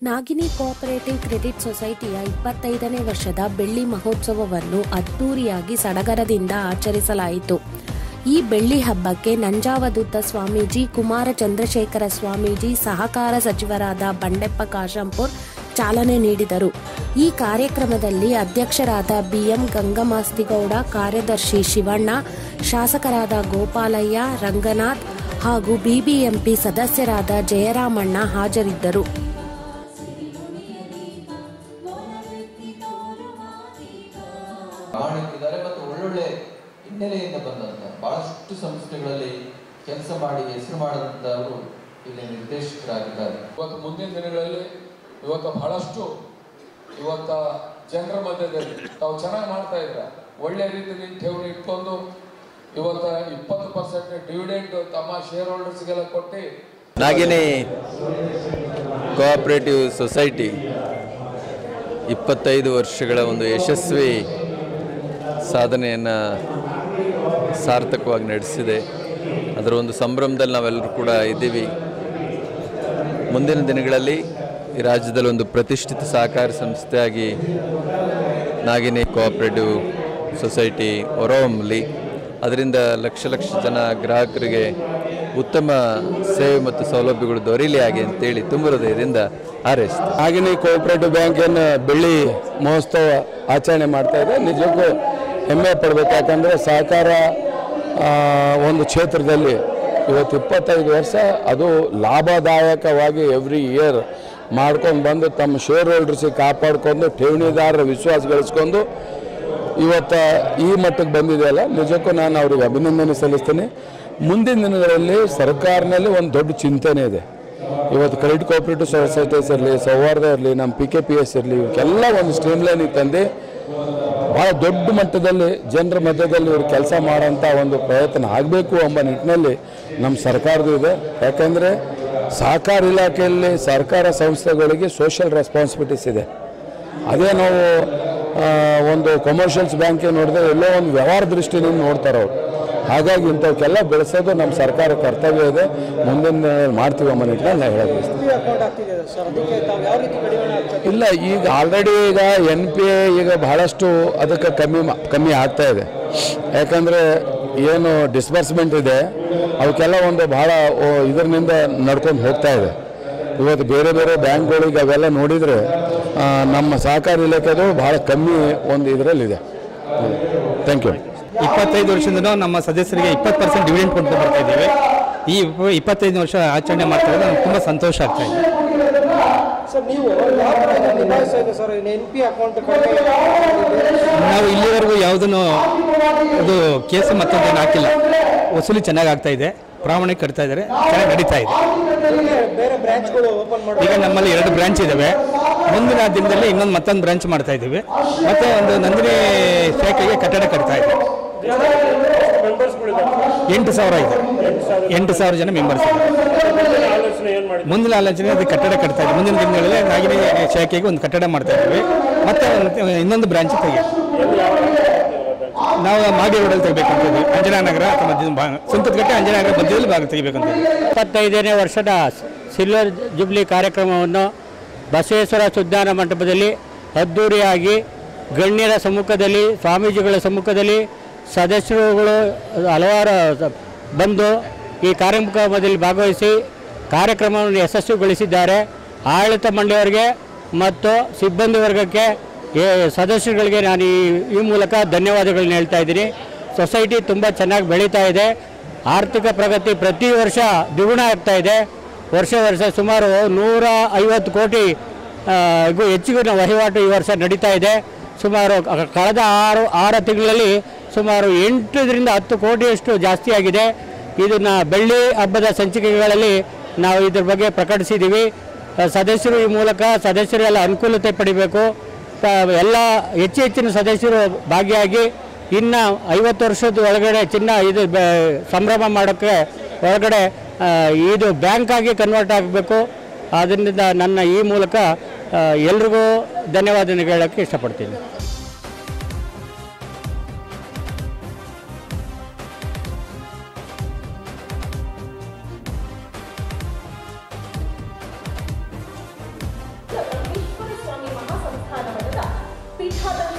ನಾಗಿನಿ cooperative credit ಸೊಸೈಟಿಯ ಇಪ್ಪತ್ತೈದನೇ ವರ್ಷದ ಬೆಳ್ಳಿ ಮಹೋತ್ಸವವನ್ನು ಅದ್ದೂರಿಯಾಗಿ ಸಡಗರದಿಂದ ಆಚರಿಸಲಾಯಿತು ಈ ಬೆಳ್ಳಿ ಹಬ್ಬಕ್ಕೆ ನಂಜಾವಧೂತ ಸ್ವಾಮೀಜಿ ಕುಮಾರ ಚಂದ್ರಶೇಖರ ಸ್ವಾಮೀಜಿ ಸಹಕಾರ ಸಚಿವರಾದ ಬಂಡೆಪ್ಪ ಕಾಶಂಪುರ್ ಚಾಲನೆ ನೀಡಿದರು ಈ ಕಾರ್ಯಕ್ರಮದಲ್ಲಿ ಅಧ್ಯಕ್ಷರಾದ ಬಿಎಂ ಗಂಗಮಾಸ್ತಿಗೌಡ ಕಾರ್ಯದರ್ಶಿ ಶಿವಣ್ಣ ಶಾಸಕರಾದ ಗೋಪಾಲಯ್ಯ ರಂಗನಾಥ್ ಹಾಗೂ ಬಿಬಿಎಂಪಿ ಸದಸ್ಯರಾದ ಜಯರಾಮಣ್ಣ ಹಾಜರಿದ್ದರು ಕಾಣುತ್ತಿದ್ದಾರೆ ಮತ್ತು ಒಳ್ಳೊಳ್ಳೆ ಹಿನ್ನೆಲೆಯಿಂದ ಬಂದಂತ ಬಹಳಷ್ಟು ಸಂಸ್ಥೆಗಳಲ್ಲಿ ಕೆಲಸ ಮಾಡಿ ಹೆಸರು ಮಾಡಿದಂಥವರು ಇಲ್ಲಿ ನಿರ್ದೇಶಕರಾಗಿದ್ದಾರೆ ಇವತ್ತು ಮುಂದಿನ ದಿನಗಳಲ್ಲಿ ಇವತ್ತು ಬಹಳಷ್ಟು ಇವತ್ತ ಜನರ ಮಧ್ಯದಲ್ಲಿ ತಾವು ಚೆನ್ನಾಗಿ ಮಾಡ್ತಾ ಇದ್ರ ಒಳ್ಳೆ ರೀತಿಯಲ್ಲಿ ಠೇವಣಿ ಇಟ್ಕೊಂಡು ಇವತ್ತ ಇಪ್ಪತ್ತು ಪರ್ಸೆಂಟ್ ಡಿವಿಡೆಂಟ್ ತಮ್ಮ ಶೇರ್ ಹೋಲ್ಡರ್ಸ್ಗೆಲ್ಲ ಕೊಟ್ಟು ನಾಗಿನಿ ಕೋಆಪರೇಟಿವ್ ಸೊಸೈಟಿ ಇಪ್ಪತ್ತೈದು ವರ್ಷಗಳ ಒಂದು ಯಶಸ್ವಿ ಸಾಧನೆಯನ್ನು ಸಾರ್ಥಕವಾಗಿ ನಡೆಸಿದೆ ಅದರ ಒಂದು ಸಂಭ್ರಮದಲ್ಲಿ ನಾವೆಲ್ಲರೂ ಕೂಡ ಇದ್ದೀವಿ ಮುಂದಿನ ದಿನಗಳಲ್ಲಿ ಈ ರಾಜ್ಯದಲ್ಲಿ ಒಂದು ಪ್ರತಿಷ್ಠಿತ ಸಹಕಾರಿ ಸಂಸ್ಥೆಯಾಗಿ ನಾಗಿನಿ ಕೋಆಪರೇಟಿವ್ ಸೊಸೈಟಿ ಹೊರಹೊಮ್ಮಲಿ ಅದರಿಂದ ಲಕ್ಷ ಲಕ್ಷ ಜನ ಗ್ರಾಹಕರಿಗೆ ಉತ್ತಮ ಸೇವೆ ಮತ್ತು ಸೌಲಭ್ಯಗಳು ದೊರೀಲಿ ಹಾಗೆ ಅಂತೇಳಿ ತುಂಬ ಹೃದಯದಿಂದ ಹಾರೈಸ್ತೀನಿ ನಾಗಿನಿ ಕೋಆಪರೇಟಿವ್ ಬ್ಯಾಂಕಿನ ಬೆಳ್ಳಿ ಮಹೋತ್ಸವ ಆಚರಣೆ ಮಾಡ್ತಾ ಇದೆ ನಿಜಕ್ಕೂ ಹೆಮ್ಮೆ ಪಡಬೇಕು ಯಾಕಂದರೆ ಸಹಕಾರ ಆ, ಒಂದು ಕ್ಷೇತ್ರದಲ್ಲಿ ಇವತ್ತು ಇಪ್ಪತ್ತೈದು ವರ್ಷ ಅದು ಲಾಭದಾಯಕವಾಗಿ ಎವ್ರಿ ಇಯರ್ ಮಾಡ್ಕೊಂಡು ಬಂದು ತಮ್ಮ ಶೇರ್ ಹೋಲ್ಡರ್ಸಿಗೆ ಕಾಪಾಡ್ಕೊಂಡು ಠೇವಣಿದಾರರ ವಿಶ್ವಾಸ ಗಳಿಸ್ಕೊಂಡು ಇವತ್ತು ಈ ಮಟ್ಟಕ್ಕೆ ಬಂದಿದೆಯಲ್ಲ ನಿಜಕ್ಕೂ ನಾನು ಅವ್ರಿಗೆ ಅಭಿನಂದನೆ ಸಲ್ಲಿಸ್ತೀನಿ ಮುಂದಿನ ದಿನಗಳಲ್ಲಿ ಸರ್ಕಾರನಲ್ಲಿ ಒಂದು ದೊಡ್ಡ ಚಿಂತನೆ ಇದೆ ಇವತ್ತು ಕ್ರೆಡಿಟ್ ಕೋಆಪರೇಟಿವ್ ಸೊಸೈಟೀಸ್ ಇರಲಿ ಸೌಹಾರ್ದ ಇರಲಿ ನಮ್ಮ ಪಿ ಕೆ ಪಿ ಎಸ್ ಇರಲಿ ಇವಕ್ಕೆಲ್ಲ ಒಂದು ಸ್ಟ್ರೀಮ್ಲೈನಿಗೆ ತಂದು ಭಾಳ ದೊಡ್ಡ ಮಟ್ಟದಲ್ಲಿ ಜನರ ಮಧ್ಯದಲ್ಲಿ ಇವರು ಕೆಲಸ ಮಾಡೋಂಥ ಒಂದು ಪ್ರಯತ್ನ ಆಗಬೇಕು ಎಂಬ ನಿಟ್ಟಿನಲ್ಲಿ ನಮ್ಮ ಸರ್ಕಾರದ್ದು ಇದೆ ಯಾಕಂದರೆ ಸಹಕಾರ ಇಲಾಖೆಯಲ್ಲಿ ಸರ್ಕಾರ ಸಂಸ್ಥೆಗಳಿಗೆ ಸೋಷಿಯಲ್ ರೆಸ್ಪಾನ್ಸಿಬಿಲಿಟೀಸ್ ಇದೆ ಅದೇ ನಾವು ಆ, ಒಂದು ಕಮರ್ಷಿಯಲ್ಸ್ ಬ್ಯಾಂಕಿಗೆ ನೋಡಿದ್ರೆ ಎಲ್ಲೋ ಒಂದು ವ್ಯವಹಾರ ದೃಷ್ಟಿನಿಂದ ನೋಡ್ತಾರೆ ಅವರು ಹಾಗಾಗಿ ಇಂಥವಕ್ಕೆಲ್ಲ ಬೆಳೆಸೋದು ನಮ್ಮ ಸರ್ಕಾರ ಕರ್ತವ್ಯ ಇದೆ ಮುಂದಿನ ದಿನಗಳಲ್ಲಿ ಮಾಡ್ತೀವಿ ಎಂಬ ನಿಟ್ಟಿನಲ್ಲಿ ನಾನು ಹೇಳಕ್ಕೆ ಬಯಸ್ತೀನಿ. ಅಕೌಂಟ್ ಆಗ್ತಿದೆ ಸರ್ ಅದಕ್ಕೆ ತಾವು ಯಾವ ರೀತಿ ಕಡಿವಾಣ ಹಾಕ್ತಾರೆ ಇಲ್ಲ ಈಗ ಆಲ್ರೆಡಿ ಈಗ ಎನ್ ಪಿ ಎ ಈಗ ಬಹಳಷ್ಟು ಅದಕ್ಕೆ ಕಮ್ಮಿ ಮಾ- ಕಮ್ಮಿ ಆಗ್ತಾ ಇದೆ ಯಾಕಂದರೆ ಏನು ಡಿಸ್ಬರ್ಸ್ಮೆಂಟ್ ಇದೆ ಅವಕ್ಕೆಲ್ಲ ಒಂದು ಭಾಳ ಇದರಿಂದ ನಡ್ಕೊಂಡು ಹೋಗ್ತಾ ಇದೆ ಇವತ್ತು ಬೇರೆ ಬೇರೆ ಬ್ಯಾಂಕ್ಗಳಿಗೆ ಅವೆಲ್ಲ ನೋಡಿದರೆ ಆ, ನಮ್ಮ ಸಹಕಾರಿ ಇಲಾಖೆದು ಭಾಳ ಕಮ್ಮಿ ಒಂದು ಇದರಲ್ಲಿದೆ ಥ್ಯಾಂಕ್ ಯು ಇಪ್ಪತ್ತೈದು ವರ್ಷದಿಂದ ನಮ್ಮ ಸದಸ್ಯರಿಗೆ ಇಪ್ಪತ್ತು ಪರ್ಸೆಂಟ್ ಡಿವಿಡೆಂಟ್ ಕೊಟ್ಟು ಬರ್ತಾ ಇದ್ದೀವಿ ಈ ಇಪ್ಪ- ಇಪ್ಪತ್ತೈದು ವರ್ಷ ಆಚರಣೆ ಮಾಡ್ತಾ ಇರೋದು ನಮ್ಗೆ ತುಂಬ ಸಂತೋಷ ಆಗ್ತಾ ಇದೆ ಸರ್ ನೀವು ಯಾವ ಥರ ಇದನ್ನ ನಿಭಾಯಿಸ್ತಾ ಇದೆ ಸರ್ ಎನ್ ಪಿ ಅಕೌಂಟ್ ಕಡಿಮೆ ನಾವು ಇಲ್ಲಿವರೆಗೂ ಯಾವುದನ್ನು ಅದು ಕೇಸು ಮತ್ತೊಂದೇನು ಹಾಕಿಲ್ಲ ವಸೂಲಿ ಚೆನ್ನಾಗಿ ಆಗ್ತಾ ಇದೆ ಪ್ರಾಮಾಣಿಕ ಕಟ್ತಾ ಇದ್ದಾರೆ ಚೆನ್ನಾಗಿ ನಡೀತಾ ಇದೆ ಹೀಗೆ ಬೇರೆ ಬ್ರಾಂಚ್ಗಳು ಓಪನ್ ಮಾಡಿ ಈಗ ನಮ್ಮಲ್ಲಿ ಎರಡು ಬ್ರಾಂಚ್ ಇದ್ದಾವೆ ಮುಂದಿನ ದಿನದಲ್ಲಿ ಇನ್ನೊಂದು ಮತ್ತೊಂದು ಬ್ರಾಂಚ್ ಮಾಡ್ತಾ ಇದ್ದೀವಿ ಮತ್ತೆ ಒಂದು ನಂದಿನಿ ಶಾಖೆಗೆ ಕಟ್ಟಡ ಕಟ್ತಾ ಇದ್ದೀವಿ ಎಂಟು ಸಾವಿರ ಇದೆ ಎಂಟು ಸಾವಿರ ಜನ ಮೆಂಬರ್ಸ್ ಮುಂದಿನ ಆಲೋಚನೆ ಅದು ಕಟ್ಟಡ ಕಟ್ತಾ ಇದ್ದೀವಿ ಮುಂದಿನ ದಿನಗಳಲ್ಲಿ ನಾಗಿನಿ ಶಾಖೆಗೆ ಒಂದು ಕಟ್ಟಡ ಮಾಡ್ತಾ ಇದ್ದೀವಿ ಮತ್ತೆ ಒಂದು ಇನ್ನೊಂದು ಬ್ರಾಂಚ್ ತೆಗಿ ನಾವು ಮಾಗಿ ರೋಡಲ್ಲಿ ತೆಗಿಬೇಕಂತ ಇದ್ದೀವಿ ಅಂಜನಾ ನಗರ ಅಥವಾ ಮಧ್ಯ- ಸುಂಕದಕಟ್ಟೆ ಅಂಜನಾ ನಗರ ಮಧ್ಯದಲ್ಲಿ ಭಾಗ ತೆಗಿಬೇಕಂತ ಇದ್ದೀವಿ ಇಪ್ಪತ್ತೈದನೇ ವರ್ಷದ ಸಿಲ್ವರ್ ಜುಬ್ಲಿ ಕಾರ್ಯಕ್ರಮವನ್ನು ಬಸವೇಶ್ವರ ಸುಜ್ಞಾನ ಮಂಟಪದಲ್ಲಿ ಅದ್ಧೂರಿಯಾಗಿ ಗಣ್ಯರ ಸಮ್ಮುಖದಲ್ಲಿ ಸ್ವಾಮೀಜಿಗಳ ಸಮ್ಮುಖದಲ್ಲಿ ಸದಸ್ಯರುಗಳು ಹಲವಾರು ಸ- ಬಂದು ಈ ಕಾರ್ಯಕ್ರಮದಲ್ಲಿ ಭಾಗವಹಿಸಿ ಕಾರ್ಯಕ್ರಮವನ್ನು ಯಶಸ್ವಿಗೊಳಿಸಿದ್ದಾರೆ ಆಡಳಿತ ಮಂಡಳಿಯವರಿಗೆ ಮತ್ತು ಸಿಬ್ಬಂದಿ ವರ್ಗಕ್ಕೆ ಏ ಸದಸ್ಯರುಗಳಿಗೆ ನಾನು ಈ ಈ ಮೂಲಕ ಧನ್ಯವಾದಗಳನ್ನ ಹೇಳ್ತಾ ಇದ್ದೀನಿ ಸೊಸೈಟಿ ತುಂಬ ಚೆನ್ನಾಗಿ ಬೆಳೀತಾ ಇದೆ ಆರ್ಥಿಕ ಪ್ರಗತಿ ಪ್ರತಿ ವರ್ಷ ದ್ವಿಗುಣ ಆಗ್ತಾ ಇದೆ ವರ್ಷ ವರ್ಷ ಸುಮಾರು ನೂರ ಐವತ್ತು ಕೋಟಿ ಆ, ಗೂ ಹೆಚ್ಚಿನ ವಹಿವಾಟು ಈ ವರ್ಷ ನಡೀತಾ ಇದೆ ಸುಮಾರು ಕ- ಕಳೆದ ಆರು ಆರು ತಿಂಗಳಲ್ಲಿ ಸುಮಾರು ಎಂಟರಿಂದ ಹತ್ತು ಕೋಟಿಯಷ್ಟು ಜಾಸ್ತಿ ಆಗಿದೆ ಇದನ್ನು ಬೆಳ್ಳಿ ಹಬ್ಬದ ಸಂಚಿಕೆಗಳಲ್ಲಿ ನಾವು ಇದ್ರ ಬಗ್ಗೆ ಪ್ರಕಟಿಸಿದ್ದೀವಿ ಆ, ಸದಸ್ಯರು ಈ ಮೂಲಕ ಸದಸ್ಯರೆಲ್ಲ ಅನುಕೂಲತೆ ಪಡಿಬೇಕು ತ- ಎಲ್ಲ ಹೆಚ್ಚು ಹೆಚ್ಚಿನ ಸದಸ್ಯರು ಭಾಗಿಯಾಗಿ ಇನ್ನು ಐವತ್ತು ವರ್ಷದ ಒಳಗಡೆ ಚಿನ್ನ ಇದು ಬೆ- ಸಂಭ್ರಮ ಮಾಡೋಕ್ಕೆ ಒಳಗಡೆ ಆ, ಇದು ಬ್ಯಾಂಕ್ ಆಗಿ ಕನ್ವರ್ಟ್ ಆಗಬೇಕು ಅದರಿಂದ ನನ್ನ ಈ ಮೂಲಕ ಆ, ಎಲ್ರಿಗೂ ಧನ್ಯವಾದ ಹೇಳೋಕ್ಕೆ ಇಷ್ಟಪಡ್ತೀನಿ ಪೀಠಾದ